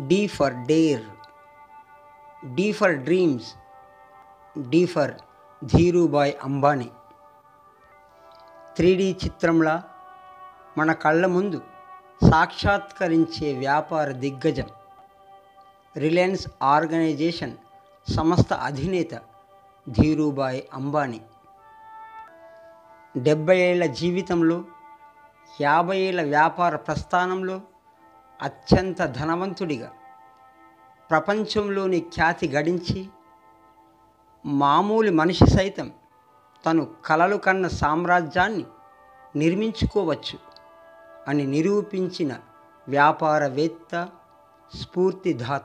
D for dare, D for dreams, D for Dhirubhai Ambani three చిత్రంలా మన కళ్ళ ముందు సాక్షాత్కరించే వ్యాపార దిగ్గజం రిలయన్స్ ఆర్గనైజేషన్ సంస్థ అధినేత ధీరుభాయ్ అంబానీ డెబ్బై ఏళ్ల జీవితంలో యాభై ఏళ్ల వ్యాపార ప్రస్థానంలో అత్యంత ధనవంతుడిగా ప్రపంచంలోని ఖ్యాతి గడించి మామూలు మనిషి సైతం తను కలలు కన్న సామ్రాజ్యాన్ని నిర్మించుకోవచ్చు అని నిరూపించిన వ్యాపారవేత్త స్ఫూర్తిదాత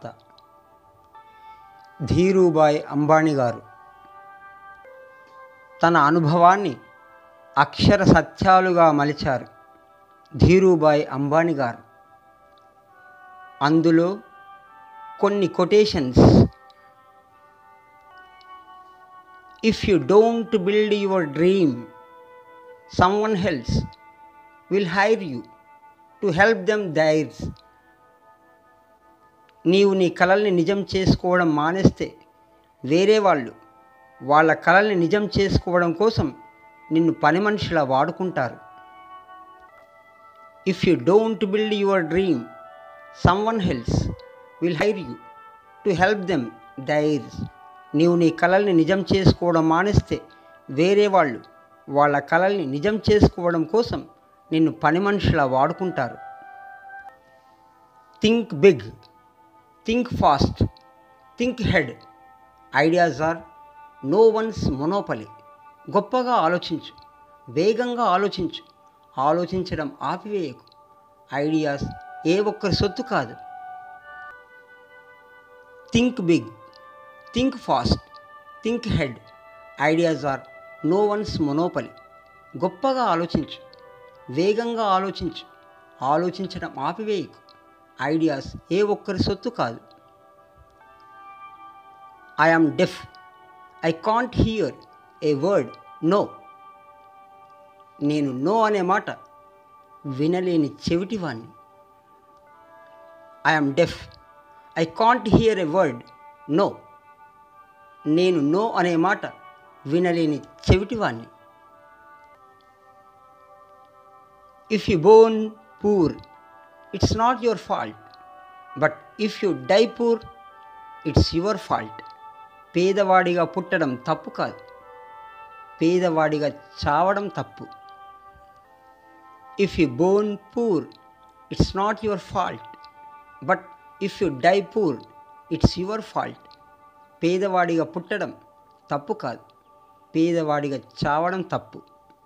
ధీరుభాయ్ అంబానీ గారు తన అనుభవాన్ని అక్షర సత్యాలుగా మలిచారు ధీరుభాయ్ అంబానీ గారు అందులో కొన్ని quotations if you don't build your dream someone else will hire you to help them theirs నీవు నీ కలల్ని నిజం చేసుకోవడం మానేస్తే వేరే వాళ్ళు వాళ్ళ కలల్ని నిజం చేసుకోవడం కోసం నిన్ను పని మనిషిలా వాడుకుంటారు if you don't build your dream someone else will hire you to help them theirs నీవు నీ కలల్ని నిజం చేసుకోవడం మానేస్తే వేరే వాళ్ళు వాళ్ళ కలల్ని నిజం చేసుకోవడం కోసం నిన్ను పని మనిషిలా వాడుకుంటారు think big think fast think ahead ideas are no one's monopoly గొప్పగా ఆలోచించు వేగంగా ఆలోచించు ఆలోచించడం ఆపివేయకు ఐడియాస్ ఏ ఒక్కరి సొత్తు కాదు think big think fast think ahead ideas are no one's monopoly గొప్పగా ఆలోచించు వేగంగా ఆలోచించు ఆలోచించడం ఆపివేయకు ఐడియాస్ ఏ ఒక్కరి సొత్తు కాదు I am deaf I can't hear a word no నేను నో అనే మాట వినలేని చెవిటివాణ్ణి I'm deaf I can't hear a word no నేను నో అనే మాట వినలేని చెవిటివాణ్ణి if you born poor it's not your fault but if you die poor it's your fault పేదవాడిగా పుట్టడం తప్పు కాదు పేదవాడిగా చావడం తప్పు if you born poor it's not your fault but if you die poor it's your fault పేదవాడిగా పుట్టడం తప్పు కాదు పేదవాడిగా చావడం తప్పు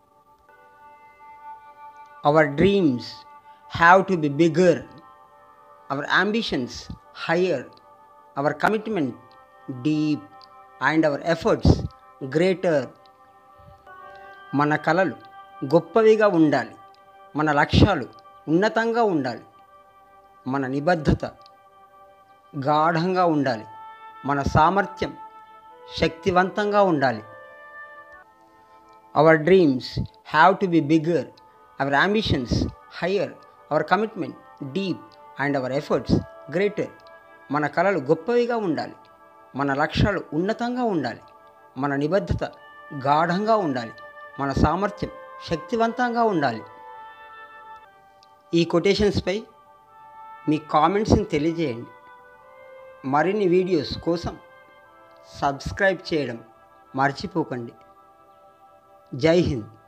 our dreams have to be bigger our ambitions higher our commitment deep and our efforts greater మన కలలు గొప్పవిగా ఉండాలి మన లక్ష్యాలు ఉన్నతంగా ఉండాలి మన నిబద్ధత గాఢంగా ఉండాలి మన సామర్థ్యం శక్తివంతంగా ఉండాలి our dreams have to be bigger our ambitions higher our commitment deep and our efforts greater మన కళలు గొప్పవిగా ఉండాలి మన లక్ష్యాలు ఉన్నతంగా ఉండాలి మన నిబద్ధత గాఢంగా ఉండాలి మన సామర్థ్యం శక్తివంతంగా ఉండాలి ఈ కొటేషన్స్పై మీ కామెంట్స్ని తెలియజేయండి మరిన్ని వీడియోస్ కోసం సబ్స్క్రైబ్ చేయడం మర్చిపోకండి జై హింద్